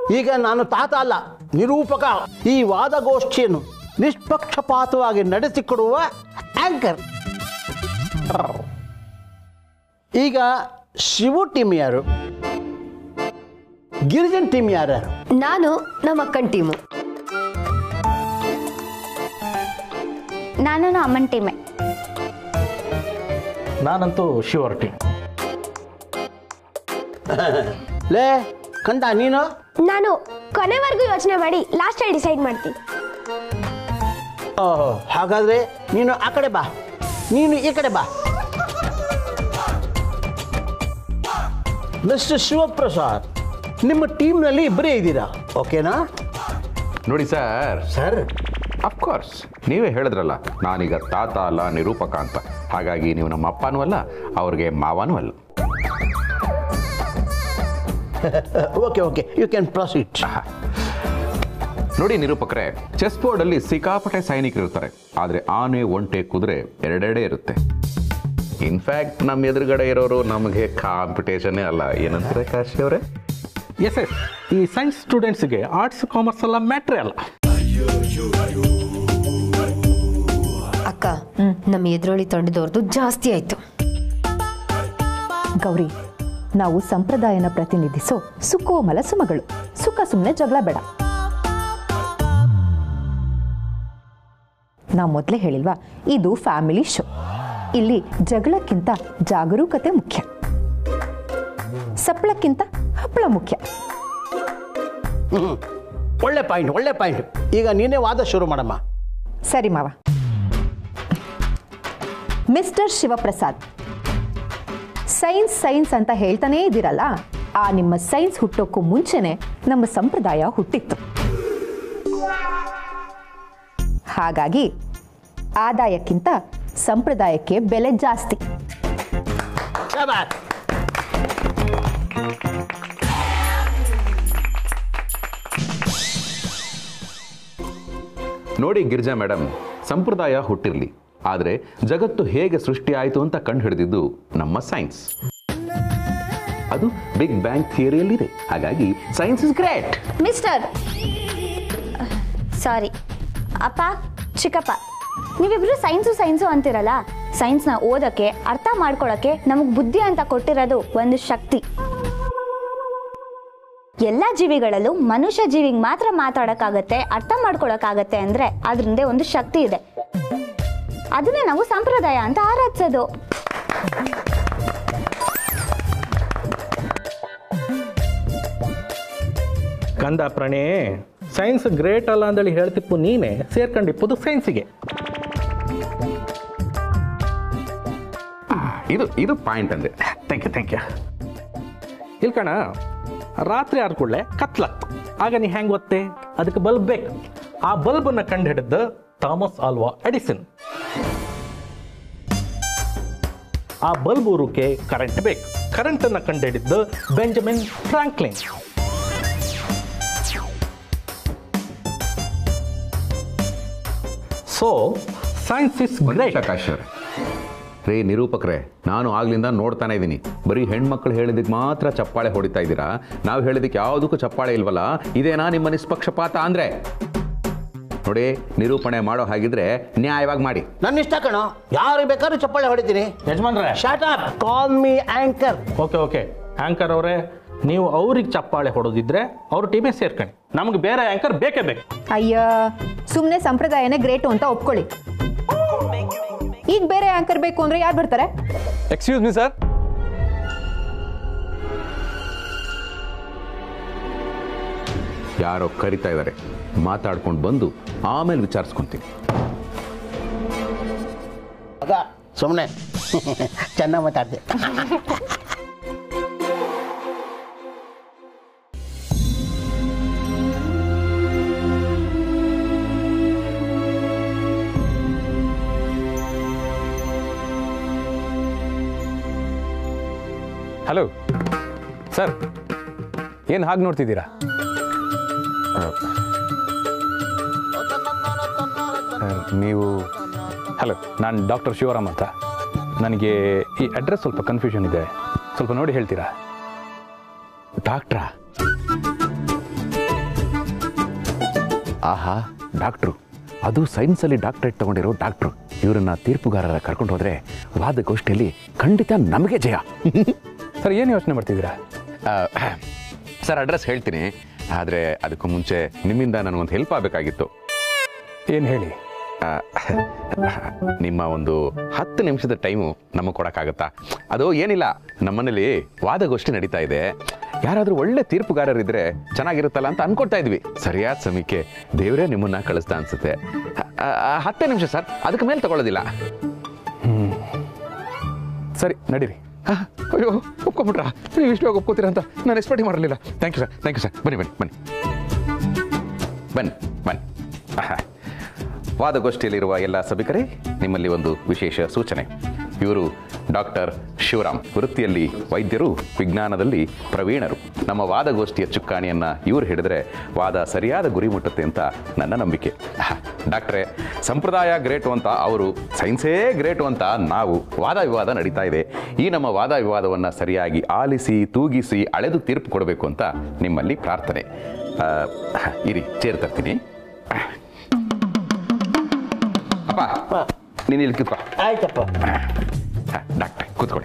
ಈಗ ನಾನು ತಾತ ಅಲ್ಲ ನಿರೂಪಕ ಈ ವಾದಗೋಷ್ಠಿಯನ್ನು ನಿಷ್ಪಕ್ಷಪಾತವಾಗಿ ನಡೆಸಿಕೊಡುವ ಆಂಕರ್ ಈಗ ಶಿವು ಟೀಮ್ ಯಾರು ಗಿರಿಜನ್ ಟೀಮ್ ಯಾರ್ಯಾರು ನಾನು ನಮ್ಮ ಅಕ್ಕನ ಟೀಮು ನಾನು ಅಮ್ಮನ ಟೀಮೆ ನಾನಂತೂ ಶಿವರ್ ಟೀಮ್ ಲೇ ಕಂದ ನೀನು ನಾನು ಕೊನೆವರೆಗೂ ಯೋಚನೆ ಮಾಡಿ ಲಾಸ್ಟಲ್ಲಿ ಡಿಸೈಡ್ ಮಾಡ್ತೀನಿ ಓಹೋ ಹಾಗಾದ್ರೆ ನೀನು ಆ ಕಡೆ ಬಾ ನೀನು ಈ ಕಡೆ ಬಾ ಮಿಸ್ಟರ್ ಶಿವಪ್ರಸಾದ್ ನಿಮ್ಮ ಟೀಮ್ನಲ್ಲಿ ಇಬ್ಬರೇ ಇದ್ದೀರಾ ಓಕೆನಾ ನೋಡಿ ಸರ್ ಸರ್ ಅಫ್ಕೋರ್ಸ್ ನೀವೇ ಹೇಳಿದ್ರಲ್ಲ ನಾನೀಗ ತಾತ ಅಲ್ಲ ನಿರೂಪಕ ಅಂತ ಹಾಗಾಗಿ ನೀವು ನಮ್ಮ ಅಪ್ಪನೂ ಅಲ್ಲ ಅವ್ರಿಗೆ ಮಾವನೂ ಅಲ್ಲ okay okay you can proceed ನೋಡಿ ನಿರೂಪಕರೇ ಚೆಸ್ ಬೋರ್ಡಲ್ಲಿ ಸಿಕ್ಕಾಪಟ್ಟೆ ಸೈನಿಕರು ಇರ್ತಾರೆ ಆದರೆ ಆನೆ ಒಂಟೆ ಕುದುರೆ ಎರಡೆರಡೇ ಇರುತ್ತೆ ಇನ್ಫ್ಯಾಕ್ಟ್ ನಮ್ಮ ಎದುರುಗಡೆ ಇರೋರು ನಮಗೆ ಕಾಂಪಿಟೇಷನ್ನೇ ಅಲ್ಲ ಏನಂತಾರೆ ಕಾಶಿ ಅವರೇ ಎಸ್ ಎಸ್ ಈ ಸೈನ್ಸ್ ಸ್ಟೂಡೆಂಟ್ಸ್ಗೆ ಆರ್ಟ್ಸ್ ಕಾಮರ್ಸ್ ಎಲ್ಲ ಮ್ಯಾಟ್ರೇ ಅಲ್ಲ ಅಕ್ಕ ನಮ್ಮ ಎದುರೊಳಿ ತಂಡದವ್ರದ್ದು ಜಾಸ್ತಿ ಆಯ್ತು ಗೌರಿ ನಾವು ಸಂಪ್ರದಾಯನ ಪ್ರತಿನಿಧಿಸೋ ಸುಕೋಮಲ ಸುಮಗಳು ಸುಖ ಸುಮ್ಮನೆ ಜಗಳ ಬೇಡ ನಾ ಮೊದಲೇ ಹೇಳಿಲ್ವಾ ಇದು ಫ್ಯಾಮಿಲಿ ಶೋ ಇಲ್ಲಿ ಜಗಳಕ್ಕಿಂತ ಜಾಗರೂಕತೆ ಮುಖ್ಯ ಸಪ್ಪಳಕ್ಕಿಂತ ಹಪ್ಪಳ ಮುಖ್ಯ ಒಳ್ಳೆ ಪಾಯಿಂಟ್ ಒಳ್ಳೆ ಪಾಯಿಂಟ್ ಈಗ ನೀನೇ ವಾದ ಶುರು ಮಾಡಮ್ಮ ಸರಿ ಮಾವ ಮಿಸ್ಟರ್ ಶಿವಪ್ರಸಾದ್ ಸೈನ್ಸ್ ಸೈನ್ಸ್ ಅಂತ ಹೇಳ್ತಾನೇ ಇದ್ದೀರಲ್ಲ ಆ ನಿಮ್ಮ ಸೈನ್ಸ್ ಹುಟ್ಟೋಕ್ಕೂ ಮುಂಚೆನೆ ನಮ್ಮ ಸಂಪ್ರದಾಯ ಹುಟ್ಟಿತ್ತು ಹಾಗಾಗಿ ಆದಾಯಕ್ಕಿಂತ ಸಂಪ್ರದಾಯಕ್ಕೆ ಬೆಲೆ ಜಾಸ್ತಿ ಶಾಬಾಸ್. ನೋಡಿ ಗಿರಿಜಾ ಮೇಡಮ್ ಸಂಪ್ರದಾಯ ಹುಟ್ಟಿರಲಿ ಆದರೆ ಜಗತ್ತು ಹೇಗೆ ಸೃಷ್ಟಿ ಆಯಿತು ಅಂತ ಕಂಡು ಹಿಡಿದಿದ್ದು ನಮ್ಮ ಸೈನ್ಸ್ ಅದು ಬಿಗ್ ಬ್ಯಾಂಗ್ ಥಿಯರಿಯಲ್ಲಿದೆ ಹಾಗಾಗಿ science is great mister sorry ಅಪ್ಪ ಚಿಕ್ಕಪ್ಪ ನೀವಿಬ್ರು ಸೈನ್ಸು ಸೈನ್ಸು ಅಂತಿರಲ್ಲ ಸೈನ್ಸ್ನ ಓದಕ್ಕೆ ಅರ್ಥ ಮಾಡ್ಕೊಳಕ್ಕೆ ನಮಗೆ ಬುದ್ಧಿ ಅಂತ ಕೊಟ್ಟಿರೋದು ಒಂದು ಶಕ್ತಿ ಎಲ್ಲ ಜೀವಿಗಳಲ್ಲೂ ಮನುಷ್ಯ ಜೀವಿಗೆ ಮಾತ್ರ ಮಾತಾಡೋಕ್ಕಾಗತ್ತೆ ಅರ್ಥ ಮಾಡ್ಕೊಳಕ್ಕಾಗತ್ತೆ ಅಂದ್ರೆ ಅದ್ರಿಂದ ಒಂದು ಶಕ್ತಿ ಇದೆ ಅದನ್ನೇ ನಾವು ಸಂಪ್ರದಾಯ ಅಂತ ಆರಾಧಿಸೋದು ಕಂದ ಪ್ರಣೇ ಸೈನ್ಸ್ ಗ್ರೇಟ್ ಅಲ್ಲ ಅಂದೇಳಿ ಹೇಳ್ತಿಪ್ಪು ನೀನೇ ಸೇರ್ಕೊಂಡಿಪ್ಪುದು ಸೈನ್ಸಿಗೆ ಇದು ಇದು ಪಾಯಿಂಟ್ ಅಂದೆ ಥ್ಯಾಂಕ್ ಯು ಥ್ಯಾಂಕ್ ಯು ಇಲ್ಕಣ ರಾತ್ರಿ ಆದ ಕೂಡಲೇ ಕತ್ಲತ್ತು ಆಗ ನೀ ಹೆಂಗೆ ಗೊತ್ತೇ ಅದಕ್ಕೆ ಬಲ್ಬ್ ಬೇಕು ಆ ಬಲ್ಬನ್ನು ಕಂಡು ಹಿಡಿದ ಥಾಮಸ್ ಆಲ್ವಾ ಎಡಿಸನ್ ಆ ಬಲ್ಬ್ ಊರಕ್ಕೆ ಕರೆಂಟ್ ಬೇಕು ಕರೆಂಟನ್ನು ಕಂಡು ಹಿಡಿದ್ದು Benjamin Franklin so science is great Prakash ಅವ್ರೆ. ರೇ ನಿರೂಪಕರೇ ನಾನು ಆಗ್ಲಿಂದ ನೋಡ್ತಾನೆ ಇದ್ದೀನಿ ಬರೀ ಹೆಣ್ಮಕ್ಳು ಹೇಳಿದಕ್ಕೆ ಮಾತ್ರ ಚಪ್ಪಾಳೆ ಹೊಡಿತಾ ಇದ್ದೀರಾ ನಾವು ಹೇಳಿದಕ್ಕೆ ಯಾವುದಕ್ಕೂ ಚಪ್ಪಾಳೆ ಇಲ್ವಲ್ಲ ಇದೇನಾ ನಿಮ್ಮ ನಿಷ್ಪಕ್ಷಪಾತ ಅಂದ್ರೆ ನೋಡಿ ನಿರೂಪಣೆ ಮಾಡೋ ಹಾಗಿದ್ರೆ ನ್ಯಾಯವಾಗಿ ಮಾಡಿ ನನ್ನ ಇಷ್ಟ ಕಣೋ ಯಾರಿಗೆ ಬೇಕಾದ್ರೂ ಚಪ್ಪಾಳೆ ಹೊಡಿತೀನಿ ಯಜಮಾನ್ರೆ shut up call me anchor okay okay anchor ಅವರೇ ನೀವು ಅವ್ರಿಗೆ ಚಪ್ಪಾಳೆ ಹೊಡೋದಿದ್ರೆ ಅವ್ರ ಟೀಮೇ ಸೇರ್ಕೊಳ್ಳಿ ನಮಗೆ ಬೇರೆ ಆಂಕರ್ ಬೇಕೇ ಬೇಕು ಅಯ್ಯ ಸುಮ್ಮನೆ ಸಂಪ್ರದಾಯನೇ ಗ್ರೇಟು ಅಂತ ಒಪ್ಕೊಳ್ಳಿ ಈಗ ಬೇರೆ ಆಂಕರ್ ಬೇಕು ಅಂದ್ರೆ ಯಾರು ಬರ್ತಾರೆ ಎಕ್ಸ್ಕ್ಯೂಸ್ ಮಿ ಸರ್ ಯಾರೋ ಕರಿತಾ ಇದ್ದಾರೆ ಮಾತಾಡ್ಕೊಂಡು ಬಂದು ಆಮೇಲೆ ವಿಚಾರಿಸ್ಕೊಂತೀನಿ ಮಗ ಸುಮ್ಮನೆ ಚೆನ್ನಾಗಿ ಮಾತಾಡ್ದೆ ಹಲೋ ಸರ್ ಏನು ಹಾಗೆ ನೋಡ್ತಿದ್ದೀರಾ ಸರ್, ನೀವು ಹಲೋ ನಾನು ಡಾಕ್ಟರ್ ಶಿವರಾಮ್ ಅಂತ ನನಗೆ ಈ ಅಡ್ರೆಸ್ ಸ್ವಲ್ಪ ಕನ್ಫ್ಯೂಷನ್ ಇದೆ ಸ್ವಲ್ಪ ನೋಡಿ ಹೇಳ್ತೀರಾ ಡಾಕ್ಟ್ರಾ ಆಹಾ ಡಾಕ್ಟ್ರು ಅದು ಸೈನ್ಸಲ್ಲಿ ಡಾಕ್ಟ್ರೇಟ್ ತಗೊಂಡಿರೋ ಡಾಕ್ಟ್ರು ಇವರನ್ನ ತೀರ್ಪುಗಾರರ ಕರ್ಕೊಂಡು ಹೋದರೆ ವಾದಗೋಷ್ಠಿಯಲ್ಲಿ ಖಂಡಿತ ನಮಗೆ ಜಯ ಸರ್ ಏನು ಯೋಚನೆ ಮಾಡ್ತಿದ್ದೀರಾ ಆ, ಸರ್ ಅಡ್ರೆಸ್ ಹೇಳ್ತೀನಿ ಆದರೆ ಅದಕ್ಕೂ ಮುಂಚೆ ನಿಮ್ಮಿಂದ ನನಗೊಂದು ಹೆಲ್ಪ್ ಆಗಬೇಕಾಗಿತ್ತು ಏನು ಹೇಳಿ ಆ, ನಿಮ್ಮ ಒಂದು ಹತ್ತು ನಿಮಿಷದ ಟೈಮು ನಮಗೆ ಕೊಡೋಕ್ಕಾಗತ್ತಾ ಅದು ಏನಿಲ್ಲ ನಮ್ಮನೇಲಿ ವಾದಗೋಷ್ಠಿ ನಡೀತಾ ಇದೆ ಯಾರಾದರೂ ಒಳ್ಳೆ ತೀರ್ಪುಗಾರರಿದ್ರೆ ಚೆನ್ನಾಗಿರುತ್ತಲ್ಲ ಅಂತ ಅನ್ಕೊಳ್ತಾ ಇದ್ವಿ ಸರಿಯಾದ ಸಮಯಕ್ಕೆ ದೇವರೇ ನಿಮ್ಮನ್ನ ಕಳಿಸ್ತಾ ಅನ್ಸುತ್ತೆ ಆ, ಆ, ಹತ್ತೇ ನಿಮಿಷ ಸರ್ ಅದಕ್ಕೆ ಮೇಲೆ ತಗೊಳ್ಳೋದಿಲ್ಲ ಸರಿ ನಡೀರಿ ಆ, ಅಯ್ಯೋ ಒಪ್ಕೊಂಬಿಟ್ರಾ ನೀವು ಇಷ್ಟು ಒಪ್ಕೋತೀರಾ ಅಂತ ನಾನು ಎಕ್ಸ್ಪೆಕ್ಟ್ ಮಾಡಲಿಲ್ಲ thank you sir thank you sir ಬನ್ನಿ ಬನ್ನಿ ಬನ್ನಿ ಬನ್ನಿ ಬನ್ನಿ ಆಹಾ. ವಾದಗೋಷ್ಠಿಯಲ್ಲಿರುವ ಎಲ್ಲ ಸಭಿಕರೇ ನಿಮ್ಮಲ್ಲಿ ಒಂದು ವಿಶೇಷ ಸೂಚನೆ ಇವರು ಡಾಕ್ಟರ್ ಶಿವರಾಮ್ ವೃತ್ತಿಯಲ್ಲಿ ವೈದ್ಯರು ವಿಜ್ಞಾನದಲ್ಲಿ ಪ್ರವೀಣರು ನಮ್ಮ ವಾದಗೋಷ್ಠಿಯ ಚುಕ್ಕಾಣಿಯನ್ನು ಇವರು ಹಿಡಿದ್ರೆ ವಾದ ಸರಿಯಾದ ಗುರಿ ಮುಟ್ಟುತ್ತೆ ಅಂತ ನನ್ನ ನಂಬಿಕೆ ಆಹಾ. ಡಾಕ್ಟ್ರೇ ಸಂಪ್ರದಾಯ ಗ್ರೇಟು ಅಂತ ಅವರು ಸೈನ್ಸೇ ಗ್ರೇಟು ಅಂತ ನಾವು ವಾದ ವಿವಾದ ನಡೀತಾ ಇದೆ ಈ ನಮ್ಮ ವಾದ ವಿವಾದವನ್ನು ಸರಿಯಾಗಿ ಆಲಿಸಿ ತೂಗಿಸಿ ಅಳೆದು ತೀರ್ಪು ಕೊಡಬೇಕು ಅಂತ ನಿಮ್ಮಲ್ಲಿ ಪ್ರಾರ್ಥನೆ ಆ, ಇರಿ ಚೇರ್ ತರ್ತೀನಿ ಅಪ್ಪ ನೀನು ಇಲ್ಲಿ ಕೂತ್ಕೋ ಆಯ್ತಪ್ಪ ಹಾ, ಡಾಕ್ಟ್ರೆ ಕೂತ್ಕೊಳ್ಳಿ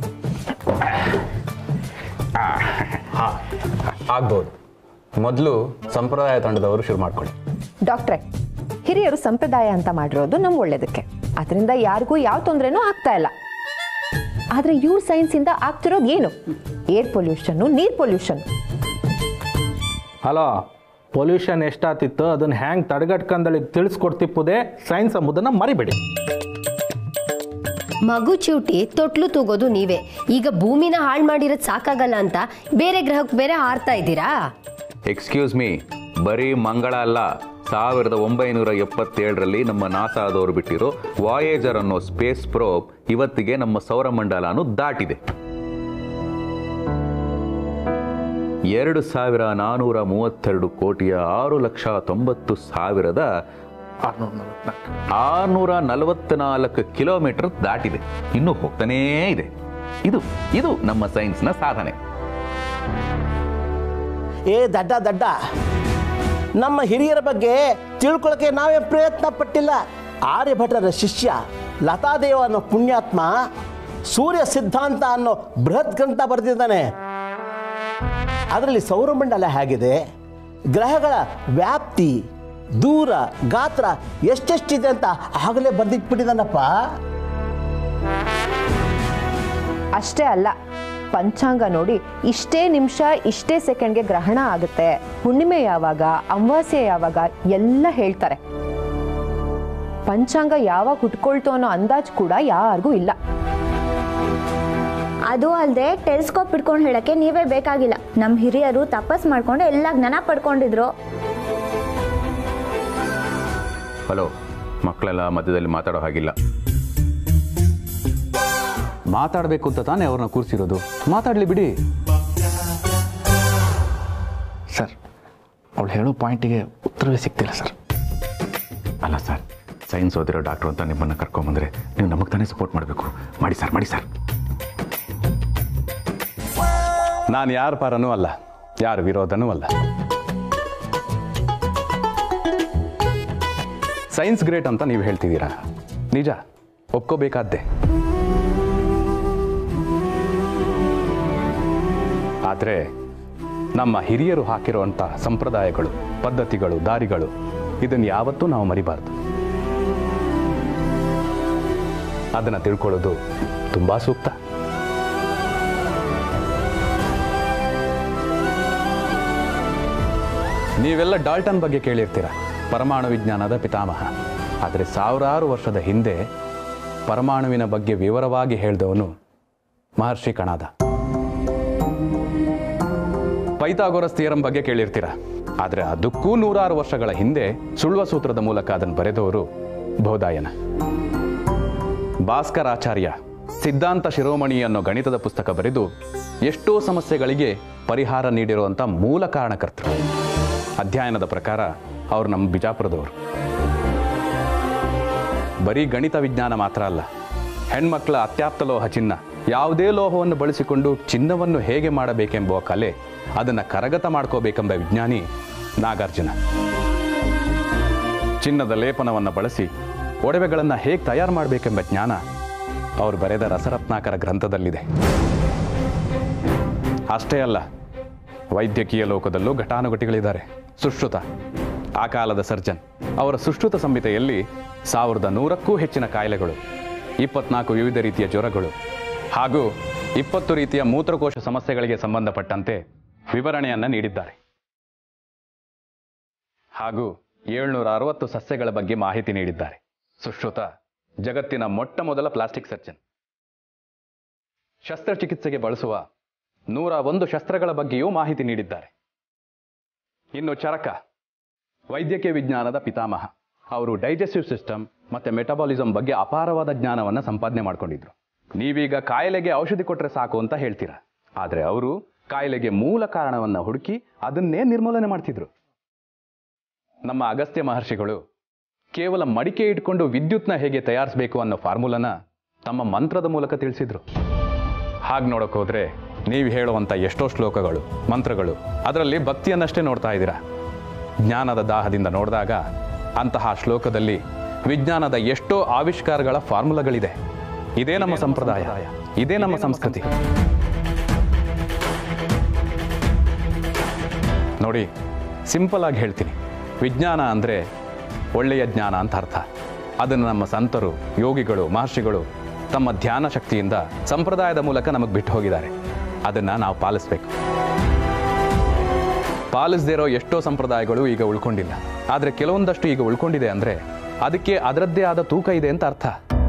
ಆಗ್ಬೋದು ಮೊದಲು ಸಂಪ್ರದಾಯ ತಂಡದವರು ಶುರು ಮಾಡ್ಕೊಳ್ಳಿ ಡಾಕ್ಟ್ರೆ ಹಿರಿಯರು ಸಂಪ್ರದಾಯ ಅಂತ ಮಾಡಿರೋದು ನಮ್ ಒಳ್ಳೇದಕ್ಕೆ ಅದರಿಂದ ಯಾರಿಗೂ ಯಾವ ತೊಂದರೆನೂ ಆಗ್ತಾ ಇಲ್ಲ ಆದ್ರೆ ಇವ್ರ ಸೈನ್ಸಿಂದ ಆಗ್ತಿರೋದು ಏನು ಏರ್ ಪೊಲ್ಯೂಷನ್ ನೀರ್ ಪೊಲ್ಯೂಷನ್ ಹಲೋ ಪೊಲ್ಯೂಷನ್ ಎಷ್ಟಾತಿತ್ತು ಅದನ್ನ ಹ್ಯಾಂಗ್ ತಡೆಗಟ್ಕೊಂಡಳಿಗೆ ತಿಳಿಸ್ಕೊಡ್ತಿಪ್ಪುದೇ ಸೈನ್ಸ್ ಎಂಬುದನ್ನು ಮರಿಬೇಡಿ ಮಗು ಚಿವುಟಿ ತೊಟ್ಲು ತೂಗೋದು ನೀವೇ ಈಗ ಭೂಮಿನ ಹಾಳು ಮಾಡಿರೋದು ಸಾಕಾಗಲ್ಲ ಅಂತ ಬೇರೆ ಗ್ರಹಕ್ಕೆ ಬೇರೆ ಹಾರ್ತಾ ಇದ್ದೀರಾ ಎಕ್ಸ್ಕ್ಯೂಸ್ ಮೀ ಬರೀ ಮಂಗಳ ಅಲ್ಲ ಸಾವಿರದ ಒಂಬೈನೂರ ಎಪ್ಪತ್ತೇಳರಲ್ಲಿ ನಮ್ಮ ನಾಸಾದವರು ಬಿಟ್ಟಿರೋ ವಾಯೇಜರ್ ಅನ್ನೋ ಸ್ಪೇಸ್ ಪ್ರೋಬ್ ಇವತ್ತಿಗೆ ನಮ್ಮ ಸೌರಮಂಡಲನು ದಾಟಿದೆ ಎರಡು ಸಾವಿರ ನಾನೂರ ಮೂವತ್ತೆರಡು ಕೋಟಿಯ ಆರು ಲಕ್ಷ ತೊಂಬತ್ತು ಸಾವಿರದ ಆರುನೂರ ನಲವತ್ನಾಲ್ಕು ಕಿಲೋಮೀಟರ್ ದಾಟಿದೆ ಇನ್ನೂ ಹೋಗ್ತಾನೇ ಇದೆ ಇದು ಇದು ನಮ್ಮ ಸೈನ್ಸ್ನ ಸಾಧನೆ ಏ ದಡ್ಡ ದಡ್ಡ ನಮ್ಮ ಹಿರಿಯರ ಬಗ್ಗೆ ತಿಳ್ಕೊಳಕ್ಕೆ ನಾವೇ ಪ್ರಯತ್ನ ಪಟ್ಟಿಲ್ಲ ಆರ್ಯಭಟರ ಶಿಷ್ಯ ಲತಾದೇವ ಅನ್ನೋ ಪುಣ್ಯಾತ್ಮ ಸೂರ್ಯ ಸಿದ್ಧಾಂತ ಅನ್ನೋ ಬೃಹತ್ ಗ್ರಂಥ ಬರೆದಿದ್ದಾನೆ ಅದರಲ್ಲಿ ಸೌರಮಂಡಲ ಹೇಗಿದೆ ಗ್ರಹಗಳ ವ್ಯಾಪ್ತಿ ದೂರ ಗಾತ್ರ ಎಷ್ಟೆಷ್ಟಿದೆ ಅಂತ ಆಗಲೇ ಬರೆದಿಟ್ಬಿಟ್ಟಿದ್ದಾನಪ್ಪ ಅಷ್ಟೇ ಅಲ್ಲ ಪಂಚಾಂಗ ನೋಡಿ ಇಷ್ಟೇ ನಿಮಿಷ ಇಷ್ಟೇ ಸೆಕೆಂಡ್ಗೆ ಗ್ರಹಣ ಆಗುತ್ತೆ ಹುಣ್ಣಿಮೆ ಯಾವಾಗ ಅಮಾವಾಸ್ಯೆ ಯಾವಾಗ ಎಲ್ಲ ಹೇಳ್ತಾರೆ ಪಂಚಾಂಗ ಯಾವಾಗ ಹುಟ್ಕೊಳ್ತು ಅನ್ನೋ ಅಂದಾಜ್ ಕೂಡ ಯಾರಿಗೂ ಇಲ್ಲ ಅದು ಅಲ್ಲದೆ ಟೆಲಿಸ್ಕೋಪ್ ಇಟ್ಕೊಂಡು ಹೇಳಕ್ಕೆ ನೀವೇ ಬೇಕಾಗಿಲ್ಲ ನಮ್ಮ ಹಿರಿಯರು ತಪಸ್ ಮಾಡ್ಕೊಂಡು ಎಲ್ಲ ಜ್ಞಾನ ಪಡ್ಕೊಂಡಿದ್ರು ಹಲೋ ಮಕ್ಕಳೆಲ್ಲ ಮಧ್ಯದಲ್ಲಿ ಮಾತಾಡೋ ಹಾಗಿಲ್ಲ ಮಾತಾಡಬೇಕು ಅಂತ ತಾನೇ ಅವ್ರನ್ನ ಕೂರಿಸಿರೋದು ಮಾತಾಡಲಿ ಬಿಡಿ ಸರ್ ಅವಳು ಹೇಳೋ ಪಾಯಿಂಟಿಗೆ ಉತ್ತರವೇ ಸಿಗ್ತಿಲ್ಲ ಸರ್ ಅಲ್ಲ ಸರ್ ಸೈನ್ಸ್ ಓದಿರೋ ಡಾಕ್ಟ್ರು ಅಂತ ನಿಮ್ಮನ್ನು ಕರ್ಕೊಂಬಂದ್ರೆ ನೀವು ನಮಗೆ ತಾನೇ ಸಪೋರ್ಟ್ ಮಾಡಬೇಕು ಮಾಡಿ ಸರ್ ಮಾಡಿ ಸರ್ ನಾನು ಯಾರ ಪರನೂ ಅಲ್ಲ ಯಾರ ವಿರೋಧನೂ ಅಲ್ಲ ಸೈನ್ಸ್ ಗ್ರೇಟ್ ಅಂತ ನೀವು ಹೇಳ್ತಿದ್ದೀರಾ ನಿಜ ಒಪ್ಕೋಬೇಕಾದ್ದೆ ಆದರೆ ನಮ್ಮ ಹಿರಿಯರು ಹಾಕಿರುವಂಥ ಸಂಪ್ರದಾಯಗಳು ಪದ್ಧತಿಗಳು ದಾರಿಗಳು ಇದನ್ನು ಯಾವತ್ತೂ ನಾವು ಮರಿಬಾರ್ದು ಅದನ್ನು ತಿಳ್ಕೊಳ್ಳೋದು ತುಂಬ ಸೂಕ್ತ ನೀವೆಲ್ಲ ಡಾಲ್ಟನ್ ಬಗ್ಗೆ ಕೇಳಿರ್ತೀರ ಪರಮಾಣು ವಿಜ್ಞಾನದ ಪಿತಾಮಹ ಆದರೆ ಸಾವಿರಾರು ವರ್ಷದ ಹಿಂದೆ ಪರಮಾಣುವಿನ ಬಗ್ಗೆ ವಿವರವಾಗಿ ಹೇಳಿದವನು ಮಹರ್ಷಿ ಕಣಾದ ಪೈಥಾಗೋರಸ್ ಥಿಯರಂ ಬಗ್ಗೆ ಕೇಳಿರ್ತೀರ ಆದರೆ ಅದಕ್ಕೂ ನೂರಾರು ವರ್ಷಗಳ ಹಿಂದೆ ಸುಳ್ವ ಸೂತ್ರದ ಮೂಲಕ ಅದನ್ನು ಬರೆದವರು ಬೋಧಾಯನ ಭಾಸ್ಕರಾಚಾರ್ಯ ಸಿದ್ಧಾಂತ ಶಿರೋಮಣಿ ಅನ್ನೋ ಗಣಿತದ ಪುಸ್ತಕ ಬರೆದು ಎಷ್ಟೋ ಸಮಸ್ಯೆಗಳಿಗೆ ಪರಿಹಾರ ನೀಡಿರುವಂಥ ಮೂಲ ಕಾರಣಕರ್ತರು ಅಧ್ಯಯನದ ಪ್ರಕಾರ ಅವರು ನಮ್ಮ ಬಿಜಾಪುರದವರು ಬರೀ ಗಣಿತ ವಿಜ್ಞಾನ ಮಾತ್ರ ಅಲ್ಲ ಹೆಣ್ಮಕ್ಳ ಅತ್ಯಾಪ್ತ ಲೋಹ ಚಿನ್ನ ಯಾವುದೇ ಲೋಹವನ್ನು ಬಳಸಿಕೊಂಡು ಚಿನ್ನವನ್ನು ಹೇಗೆ ಮಾಡಬೇಕೆಂಬುವ ಕಲೆ ಅದನ್ನು ಕರಗತ ಮಾಡ್ಕೋಬೇಕೆಂಬ ವಿಜ್ಞಾನಿ ನಾಗಾರ್ಜುನ ಚಿನ್ನದ ಲೇಪನವನ್ನು ಬಳಸಿ ಒಡವೆಗಳನ್ನು ಹೇಗೆ ತಯಾರು ಮಾಡಬೇಕೆಂಬ ಜ್ಞಾನ ಅವರು ಬರೆದ ರಸರತ್ನಾಕರ ಗ್ರಂಥದಲ್ಲಿದೆ ಅಷ್ಟೇ ಅಲ್ಲ ವೈದ್ಯಕೀಯ ಲೋಕದಲ್ಲೂ ಘಟಾನುಘಟಿಗಳಿದ್ದಾರೆ ಸುಶ್ರುತ ಆ ಕಾಲದ ಸರ್ಜನ್ ಅವರ ಸುಶ್ರುತ ಸಂಹಿತೆಯಲ್ಲಿ ಸಾವಿರದ ನೂರಕ್ಕೂ ಹೆಚ್ಚಿನ ಕಾಯಿಲೆಗಳು ಇಪ್ಪತ್ನಾಲ್ಕು ವಿವಿಧ ರೀತಿಯ ಜ್ವರಗಳು ಹಾಗೂ ಇಪ್ಪತ್ತು ರೀತಿಯ ಮೂತ್ರಕೋಶ ಸಮಸ್ಯೆಗಳಿಗೆ ಸಂಬಂಧಪಟ್ಟಂತೆ ವಿವರಣೆಯನ್ನು ನೀಡಿದ್ದಾರೆ ಹಾಗೂ ಏಳ್ನೂರ ಅರವತ್ತು ಸಸ್ಯಗಳ ಬಗ್ಗೆ ಮಾಹಿತಿ ನೀಡಿದ್ದಾರೆ ಸುಶ್ರುತ ಜಗತ್ತಿನ ಮೊಟ್ಟ ಮೊದಲ ಪ್ಲಾಸ್ಟಿಕ್ ಸರ್ಜನ್ ಶಸ್ತ್ರಚಿಕಿತ್ಸೆಗೆ ಬಳಸುವ ನೂರ ಒಂದು ಶಸ್ತ್ರಗಳ ಬಗ್ಗೆಯೂ ಮಾಹಿತಿ ನೀಡಿದ್ದಾರೆ ಇನ್ನು ಚರಕ ವೈದ್ಯಕೀಯ ವಿಜ್ಞಾನದ ಪಿತಾಮಹ ಅವರು ಡೈಜೆಸ್ಟಿವ್ ಸಿಸ್ಟಮ್ ಮತ್ತೆ ಮೆಟಬಾಲಿಸಮ್ ಬಗ್ಗೆ ಅಪಾರವಾದ ಜ್ಞಾನವನ್ನು ಸಂಪಾದನೆ ಮಾಡ್ಕೊಂಡಿದ್ರು ನೀವೀಗ ಕಾಯಿಲೆಗೆ ಔಷಧಿ ಕೊಟ್ಟರೆ ಸಾಕು ಅಂತ ಹೇಳ್ತೀರಾ ಆದರೆ ಅವರು ಕಾಯಿಲೆಗೆ ಮೂಲ ಕಾರಣವನ್ನು ಹುಡುಕಿ ಅದನ್ನೇ ನಿರ್ಮೂಲನೆ ಮಾಡ್ತಿದ್ರು ನಮ್ಮ ಅಗಸ್ತ್ಯ ಮಹರ್ಷಿಗಳು ಕೇವಲ ಮಡಿಕೆ ಇಟ್ಕೊಂಡು ವಿದ್ಯುತ್ನ ಹೇಗೆ ತಯಾರಿಸಬೇಕು ಅನ್ನೋ ಫಾರ್ಮುಲನ ತಮ್ಮ ಮಂತ್ರದ ಮೂಲಕ ತಿಳಿಸಿದ್ರು ಹಾಗೆ ನೋಡಕ್ ಹೋದ್ರೆ ನೀವು ಹೇಳುವಂಥ ಎಷ್ಟೋ ಶ್ಲೋಕಗಳು ಮಂತ್ರಗಳು ಅದರಲ್ಲಿ ಭಕ್ತಿಯನ್ನಷ್ಟೇ ನೋಡ್ತಾ ಇದ್ದೀರಾ ಜ್ಞಾನದ ದಾಹದಿಂದ ನೋಡಿದಾಗ ಅಂತಹ ಶ್ಲೋಕದಲ್ಲಿ ವಿಜ್ಞಾನದ ಎಷ್ಟೋ ಆವಿಷ್ಕಾರಗಳ ಫಾರ್ಮುಲಾಗಳಿದೆ ಇದೇ ನಮ್ಮ ಸಂಪ್ರದಾಯ ಇದೇ ನಮ್ಮ ಸಂಸ್ಕೃತಿ ನೋಡಿ ಸಿಂಪಲ್ ಆಗಿ ಹೇಳ್ತೀನಿ ವಿಜ್ಞಾನ ಅಂದರೆ ಒಳ್ಳೆಯ ಜ್ಞಾನ ಅಂತ ಅರ್ಥ ಅದನ್ನು ನಮ್ಮ ಸಂತರು ಯೋಗಿಗಳು ಮಹರ್ಷಿಗಳು ತಮ್ಮ ಧ್ಯಾನ ಶಕ್ತಿಯಿಂದ ಸಂಪ್ರದಾಯದ ಮೂಲಕ ನಮಗೆ ಬಿಟ್ಟು ಹೋಗಿದ್ದಾರೆ ಅದನ್ನು ನಾವು ಪಾಲಿಸ್ಬೇಕು ಪಾಲಿಸದೇ ಇರೋ ಎಷ್ಟೋ ಸಂಪ್ರದಾಯಗಳು ಈಗ ಉಳ್ಕೊಂಡಿಲ್ಲ ಆದರೆ ಕೆಲವೊಂದಷ್ಟು ಈಗ ಉಳ್ಕೊಂಡಿದೆ ಅಂದರೆ ಅದಕ್ಕೆ ಅದರದ್ದೇ ಆದ ತೂಕ ಇದೆ ಅಂತ ಅರ್ಥ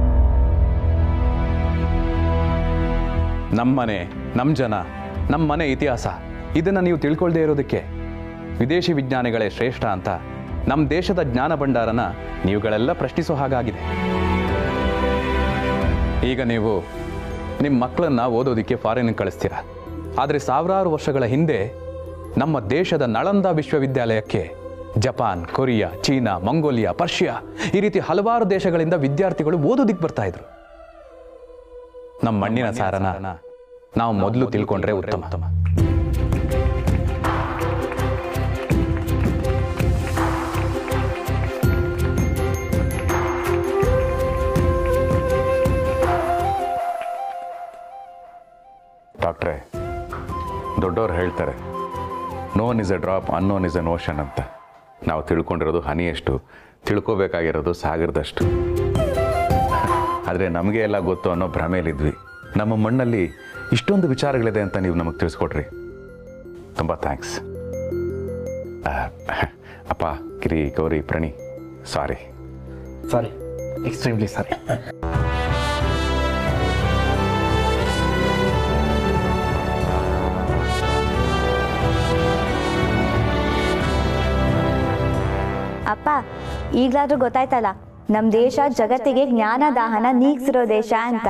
ನಮ್ಮನೆ ನಮ್ಮ ಜನ ನಮ್ಮ ಮನೆ ಇತಿಹಾಸ ಇದನ್ನು ನೀವು ತಿಳ್ಕೊಳ್ದೇ ಇರೋದಕ್ಕೆ ವಿದೇಶಿ ವಿಜ್ಞಾನಿಗಳೇ ಶ್ರೇಷ್ಠ ಅಂತ ನಮ್ಮ ದೇಶದ ಜ್ಞಾನ ಭಂಡಾರನ ನೀವುಗಳೆಲ್ಲ ಪ್ರಶ್ನಿಸೋ ಹಾಗಾಗಿದೆ ಈಗ ನೀವು ನಿಮ್ಮ ಮಕ್ಕಳನ್ನ ಓದೋದಕ್ಕೆ ಫಾರಿನ್ ಕಳಿಸ್ತೀರ ಆದರೆ ಸಾವಿರಾರು ವರ್ಷಗಳ ಹಿಂದೆ ನಮ್ಮ ದೇಶದ ನಳಂದ ವಿಶ್ವವಿದ್ಯಾಲಯಕ್ಕೆ Japan Korea China Mongolia Persia ಈ ರೀತಿ ಹಲವಾರು ದೇಶಗಳಿಂದ ವಿದ್ಯಾರ್ಥಿಗಳು ಓದೋದಿಕ್ಕೆ ಬರ್ತಾ ಇದ್ರು ನಮ್ಮ ಮಣ್ಣಿನ ಸಾರನ ನಾವು ಮೊದಲು ತಿಳ್ಕೊಂಡ್ರೆ ಉತ್ತಮ ಡಾಕ್ಟ್ರೇ ದೊಡ್ಡವ್ರು ಹೇಳ್ತಾರೆ known is a drop unknown is an ocean ಅಂತ ನಾವು ತಿಳ್ಕೊಂಡಿರೋದು ಹನಿಯಷ್ಟು ತಿಳ್ಕೊಬೇಕಾಗಿರೋದು ಸಾಗರದಷ್ಟು ಆದರೆ ನಮಗೆ ಎಲ್ಲ ಗೊತ್ತು ಅನ್ನೋ ಭ್ರಮೆಯಲ್ಲಿದ್ವಿ ನಮ್ಮ ಮಣ್ಣಲ್ಲಿ ಇಷ್ಟೊಂದು ವಿಚಾರಗಳಿದೆ ಅಂತ ನೀವು ನಮಗೆ ತಿಳಿಸ್ಕೊಟ್ರಿ ತುಂಬ ಥ್ಯಾಂಕ್ಸ್ ಅಪ್ಪ ಕಿರಿ ಗೌರಿ ಪ್ರಣಿ ಸಾರಿ ಸಾರಿ ಎಕ್ಸ್ಟ್ರೀಮ್ಲಿ ಸಾರಿ ಅಪ್ಪ ಈಗ್ಲಾದ್ರೂ ಗೊತ್ತಾಯ್ತಲ್ಲ ನಮ್ ದೇಶ ಜಗತ್ತಿಗೆ ಜ್ಞಾನ ದಾಹನ ನೀಗ್ಸಿರೋ ದೇಶ ಅಂತ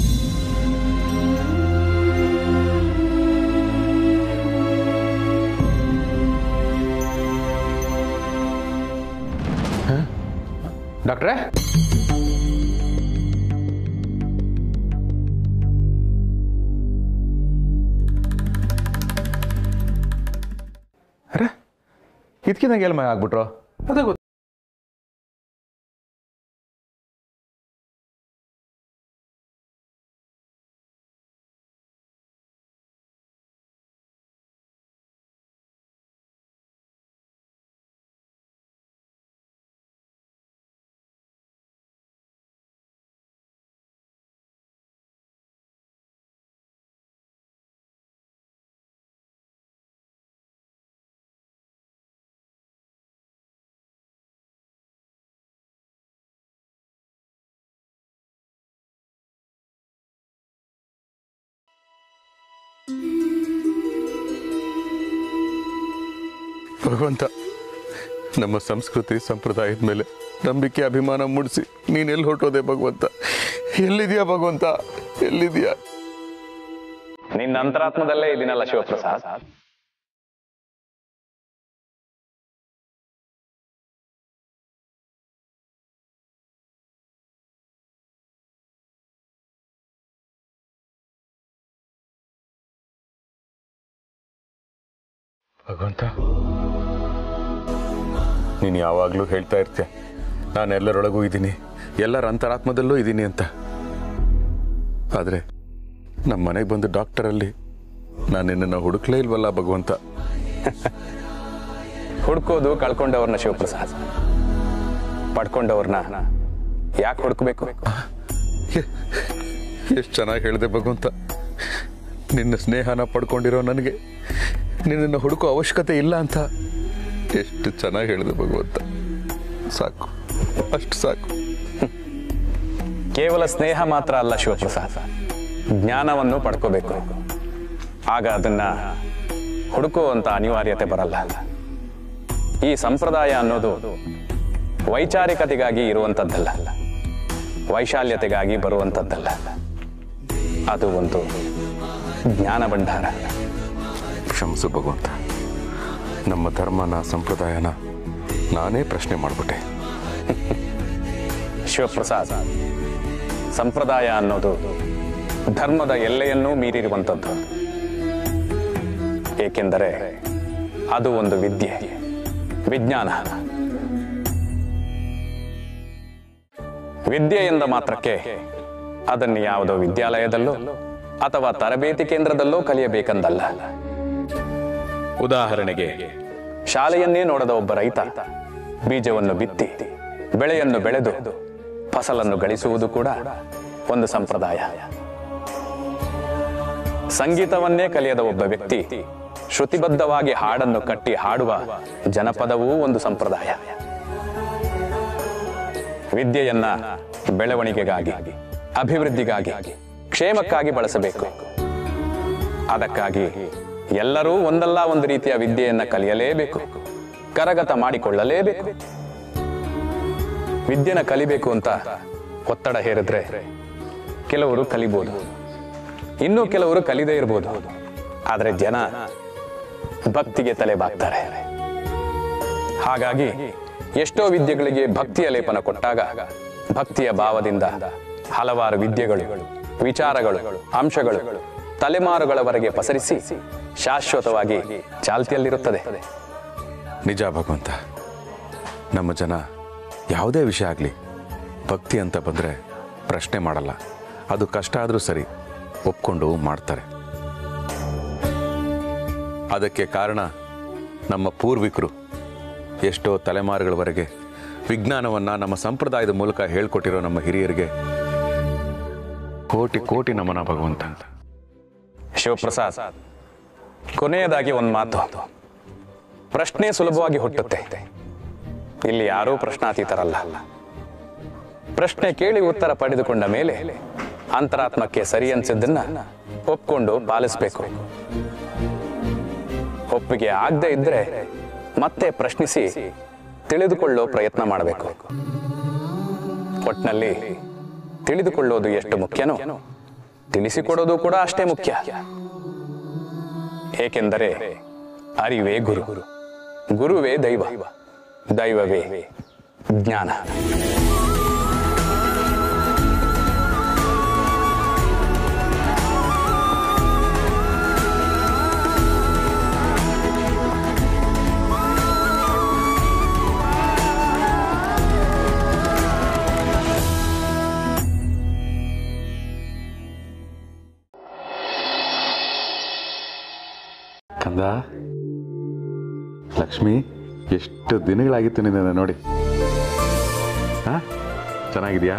ಡಾಕ್ಟ್ರೇ ಅರೆ ಇದಕ್ಕಿದಂಗೆ ಎಲ್ಲಿ ಮೈ ಆಗ್ಬಿಟ್ರು ಅದೇ ಗೊತ್ತು ಭಗವಂತ ನಮ್ಮ ಸಂಸ್ಕೃತಿ ಸಂಪ್ರದಾಯದ ಮೇಲೆ ನಂಬಿಕೆ ಅಭಿಮಾನ ಮೂಡಿಸಿ ನೀನು ಎಲ್ಲಿ ಹೊರಟೋದೆ ಭಗವಂತ ಎಲ್ಲಿದೆಯಾ ಭಗವಂತ ಎಲ್ಲಿದೆಯಾ ನಿನ್ನ ಅಂತರಾತ್ಮದಲ್ಲೇ ಇದೀನಲ್ಲ ಶಿವಪ್ರಸಾದ್ ಭಗವಂತ ನೀನು ಯಾವಾಗಲೂ ಹೇಳ್ತಾ ಇರ್ತೀಯ ನಾನು ಎಲ್ಲರೊಳಗೂ ಇದ್ದೀನಿ ಎಲ್ಲರ ಅಂತರಾತ್ಮದಲ್ಲೂ ಇದ್ದೀನಿ ಅಂತ ಆದರೆ ನಮ್ಮ ಮನೆಗೆ ಬಂದು ಡಾಕ್ಟರಲ್ಲಿ ನಾನು ನಿನ್ನನ್ನು ಹುಡುಕ್ಲೇ ಇಲ್ವಲ್ಲ ಭಗವಂತ ಹುಡ್ಕೋದು ಕಳ್ಕೊಂಡವ್ರನ್ನ ಶಿವಪ್ರಸಾದ್ ಪಡ್ಕೊಂಡವ್ರನ್ನ ಯಾಕೆ ಹುಡುಕ್ಬೇಕು ಎಷ್ಟು ಚೆನ್ನಾಗಿ ಹೇಳಿದೆ ಭಗವಂತ ನಿನ್ನ ಸ್ನೇಹನ ಪಡ್ಕೊಂಡಿರೋ ನನಗೆ ನಿನ್ನನ್ನು ಹುಡುಕೋ ಅವಶ್ಯಕತೆ ಇಲ್ಲ ಅಂತ ಎಷ್ಟು ಚೆನ್ನಾಗಿ ಹೇಳಿದೆ ಭಗವಂತ ಸಾಕು ಅಷ್ಟು ಸಾಕು ಕೇವಲ ಸ್ನೇಹ ಮಾತ್ರ ಅಲ್ಲ ಶಿವಪ್ರಸಾದ್ ಜ್ಞಾನವನ್ನು ಪಡ್ಕೋಬೇಕು ಆಗ ಅದನ್ನ ಹುಡುಕುವಂತ ಅನಿವಾರ್ಯತೆ ಬರಲ್ಲ ಈ ಸಂಪ್ರದಾಯ ಅನ್ನೋದು ವೈಚಾರಿಕತೆಗಾಗಿ ಇರುವಂಥದ್ದಲ್ಲ ವೈಶಾಲ್ಯತೆಗಾಗಿ ಬರುವಂಥದ್ದಲ್ಲ ಅದು ಒಂದು ಜ್ಞಾನ ಭಂಡಾರ ಕ್ಷಮಿಸು ಭಗವಂತ ನಮ್ಮ ಧರ್ಮನ ಸಂಪ್ರದಾಯನ ನಾನೇ ಪ್ರಶ್ನೆ ಮಾಡಿಬಿಟ್ಟೆ ಶಿವಪ್ರಸಾದ್ ಸಂಪ್ರದಾಯ ಅನ್ನೋದು ಧರ್ಮದ ಎಲ್ಲೆಯನ್ನೂ ಮೀರಿರುವಂಥದ್ದು ಏಕೆಂದರೆ ಅದು ಒಂದು ವಿದ್ಯೆ ವಿಜ್ಞಾನ ವಿದ್ಯೆ ಎಂದ ಮಾತ್ರಕ್ಕೆ ಅದನ್ನು ಯಾವುದೋ ವಿದ್ಯಾಲಯದಲ್ಲೋ ಅಥವಾ ತರಬೇತಿ ಕೇಂದ್ರದಲ್ಲೋ ಕಲಿಯಬೇಕೆಂದಲ್ಲ ಉದಾಹರಣೆಗೆ ಶಾಲೆಯನ್ನೇ ನೋಡದ ಒಬ್ಬ ರೈತ ಬೀಜವನ್ನು ಬಿತ್ತಿ ಬೆಳೆಯನ್ನು ಬೆಳೆದು ಫಸಲನ್ನು ಗಳಿಸುವುದು ಕೂಡ ಒಂದು ಸಂಪ್ರದಾಯ ಸಂಗೀತವನ್ನೇ ಕಲಿಯದ ಒಬ್ಬ ವ್ಯಕ್ತಿ ಶ್ರುತಿಬದ್ಧವಾಗಿ ಹಾಡನ್ನು ಕಟ್ಟಿ ಹಾಡುವ ಜನಪದವೂ ಒಂದು ಸಂಪ್ರದಾಯ ವಿದ್ಯೆಯನ್ನ ಬೆಳವಣಿಗೆಗಾಗಿ ಅಭಿವೃದ್ಧಿಗಾಗಿ ಕ್ಷೇಮಕ್ಕಾಗಿ ಬಳಸಬೇಕು ಅದಕ್ಕಾಗಿ ಎಲ್ಲರೂ ಒಂದಲ್ಲ ಒಂದು ರೀತಿಯ ವಿದ್ಯೆಯನ್ನ ಕಲಿಯಲೇಬೇಕು ಕರಗತ ಮಾಡಿಕೊಳ್ಳಲೇಬೇಕು ವಿದ್ಯೆನ ಕಲಿಬೇಕು ಅಂತ ಒತ್ತಡ ಹೇರಿದ್ರೆ ಕೆಲವರು ಕಲಿಬೋದು ಇನ್ನು ಕೆಲವರು ಕಲಿದೇ ಇರ್ಬೋದು ಆದರೆ ಜನ ಭಕ್ತಿಗೆ ತಲೆ ಬಾಗ್ತಾರೆ ಹಾಗಾಗಿ ಎಷ್ಟೋ ವಿದ್ಯೆಗಳಿಗೆ ಭಕ್ತಿಯ ಲೇಪನ ಕೊಟ್ಟಾಗ ಭಕ್ತಿಯ ಭಾವದಿಂದ ಹಲವಾರು ವಿದ್ಯೆಗಳು ವಿಚಾರಗಳು ಅಂಶಗಳು ತಲೆಮಾರುಗಳವರೆಗೆ ಪಸರಿಸಿ ಶಾಶ್ವತವಾಗಿ ಚಾಲ್ತಿಯಲ್ಲಿರುತ್ತದೆ ನಿಜ ಭಗವಂತ ನಮ್ಮ ಜನ ಯಾವುದೇ ವಿಷಯ ಆಗಲಿ ಭಕ್ತಿ ಅಂತ ಬಂದರೆ ಪ್ರಶ್ನೆ ಮಾಡಲ್ಲ ಅದು ಕಷ್ಟ ಆದರೂ ಸರಿ ಒಪ್ಕೊಂಡು ಮಾಡ್ತಾರೆ ಅದಕ್ಕೆ ಕಾರಣ ನಮ್ಮ ಪೂರ್ವಿಕರು ಎಷ್ಟೋ ತಲೆಮಾರುಗಳವರೆಗೆ ವಿಜ್ಞಾನವನ್ನು ನಮ್ಮ ಸಂಪ್ರದಾಯದ ಮೂಲಕ ಹೇಳ್ಕೊಟ್ಟಿರೋ ನಮ್ಮ ಹಿರಿಯರಿಗೆ ಕೋಟಿ ಕೋಟಿ ನಮನ ಭಗವಂತ ಶಿವಪ್ರಸಾದ್ ಕೊನೆಯದಾಗಿ ಒಂದು ಮಾತು ಪ್ರಶ್ನೆ ಸುಲಭವಾಗಿ ಹುಟ್ಟುತ್ತೆ ಇಲ್ಲಿ ಯಾರೂ ಪ್ರಶ್ನಾತೀತರಲ್ಲ ಪ್ರಶ್ನೆ ಕೇಳಿ ಉತ್ತರ ಪಡೆದುಕೊಂಡ ಮೇಲೆ ಅಂತರಾತ್ಮಕ್ಕೆ ಸರಿ ಅನ್ಸಿದ್ದನ್ನ ಒಪ್ಕೊಂಡು ಪಾಲಿಸಬೇಕು ಒಪ್ಪಿಗೆ ಆಗದೆ ಇದ್ರೆ ಮತ್ತೆ ಪ್ರಶ್ನಿಸಿ ತಿಳಿದುಕೊಳ್ಳೋ ಪ್ರಯತ್ನ ಮಾಡಬೇಕು ಒಟ್ನಲ್ಲಿ ತಿಳಿದುಕೊಳ್ಳೋದು ಎಷ್ಟು ಮುಖ್ಯನೋ ತಿಳಿಸಿಕೊಡೋದು ಕೂಡ ಅಷ್ಟೇ ಮುಖ್ಯ ಏಕೆಂದರೆ ಅರಿವೇ ಗುರು ಗುರುವೇ ದೈವ ದೈವವೇ ಜ್ಞಾನ ಕಂದ ಲಕ್ಷ್ಮಿ ಎಷ್ಟು ದಿನಗಳಾಗಿತ್ತು ನಿನ್ನ ನೋಡಿ ಹಾ ಚೆನ್ನಾಗಿದ್ಯಾ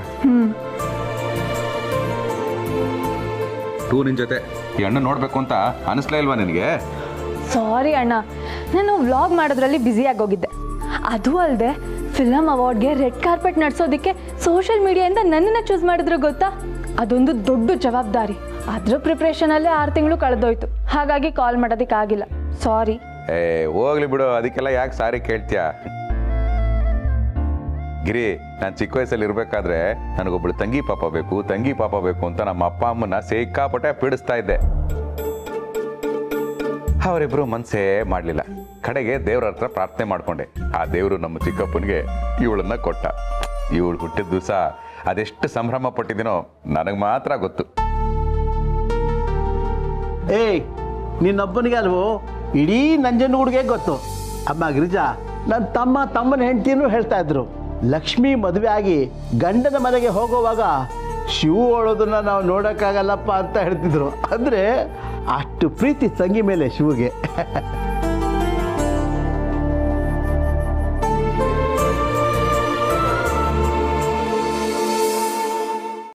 ಟೂ ನಿನ್ ಜೊತೆ ಈ ಅಣ್ಣ ನೋಡ್ಬೇಕು ಅಂತ ಅನಿಸ್ಲೇ ಇಲ್ವಾ ನಿನಗೆ ಸಾರಿ ಅಣ್ಣ ನಾನು ವ್ಲಾಗ್ ಮಾಡೋದ್ರಲ್ಲಿ ಬ್ಯುಸಿ ಆಗೋಗಿದ್ದೆ ಅದು ಅಲ್ಲದೆ ಫಿಲಮ್ ಅವಾರ್ಡ್ಗೆ ರೆಡ್ ಕಾರ್ಪೆಟ್ ನಡ್ಸೋದಕ್ಕೆ ಸೋಷಿಯಲ್ ಮೀಡಿಯಾಯಿಂದ ನನ್ನನ್ನು ಚೂಸ್ ಮಾಡಿದ್ರು ಗೊತ್ತಾ ಅದೊಂದು ದೊಡ್ಡ ಜವಾಬ್ದಾರಿ ಅದ್ರ ಪ್ರಿಪ್ರೇಷನಲ್ಲೇ ಆರು ತಿಂಗಳು ಕಳೆದೋಯ್ತು ಹಾಗಾಗಿ ಕಾಲ್ ಮಾಡೋದಕ್ಕಾಗಿಲ್ಲ ಸಾರಿ ಏ ಹೋಗ್ಲಿ ಬಿಡು ಅದಕ್ಕೆಲ್ಲ ಯಾಕೆ ಸಾರಿ ಕೇಳ್ತೀಯ ಗಿರಿ ನಾನು ಚಿಕ್ಕ ವಯಸ್ಸಲ್ಲಿ ಇರ್ಬೇಕಾದ್ರೆ ನನಗೊಬ್ಳು ತಂಗಿ ಪಾಪ ಬೇಕು ತಂಗಿ ಪಾಪ ಬೇಕು ಅಂತ ನಮ್ಮ ಅಪ್ಪ ಅಮ್ಮನ ಸಿಕ್ಕಾಪಟ್ಟೆ ಪೀಡಿಸ್ತಾ ಇದ್ದೆ ಅವರಿಬ್ರು ಮನ್ಸೇ ಮಾಡಲಿಲ್ಲ ಕಡೆಗೆ ದೇವ್ರ ಹತ್ರ ಪ್ರಾರ್ಥನೆ ಮಾಡ್ಕೊಂಡೆ ಆ ದೇವರು ನಮ್ಮ ಚಿಕ್ಕಪ್ಪನಿಗೆ ಇವಳನ್ನ ಕೊಟ್ಟ ಇವಳು ಹುಟ್ಟಿದ ದಿವಸ ಅದೆಷ್ಟು ಸಂಭ್ರಮ ಪಟ್ಟಿದ್ದೀನೋ ನನಗೆ ಮಾತ್ರ ಗೊತ್ತು ಏಯ್ ನಿನ್ನೊಬ್ಬನಿಗೆ ಅಲ್ವೋ ಇಡೀ ನಂಜನಗೂಡಿಗೆ ಗೊತ್ತು ಅಮ್ಮ ಗಿರಿಜಾ ನನ್ನ ತಮ್ಮ ತಮ್ಮನ ಹೆಂಡ್ತಿನೂ ಹೇಳ್ತಾ ಇದ್ರು ಲಕ್ಷ್ಮಿ ಮದುವೆ ಆಗಿ ಗಂಡನ ಮನೆಗೆ ಹೋಗುವಾಗ ಶಿವು ಓಡೋದನ್ನ ನಾವು ನೋಡೋಕ್ಕಾಗಲ್ಲಪ್ಪ ಅಂತ ಹೇಳ್ತಿದ್ರು ಅಂದರೆ ಅಷ್ಟು ಪ್ರೀತಿ ತಂಗಿ ಮೇಲೆ ಶಿವಗೆ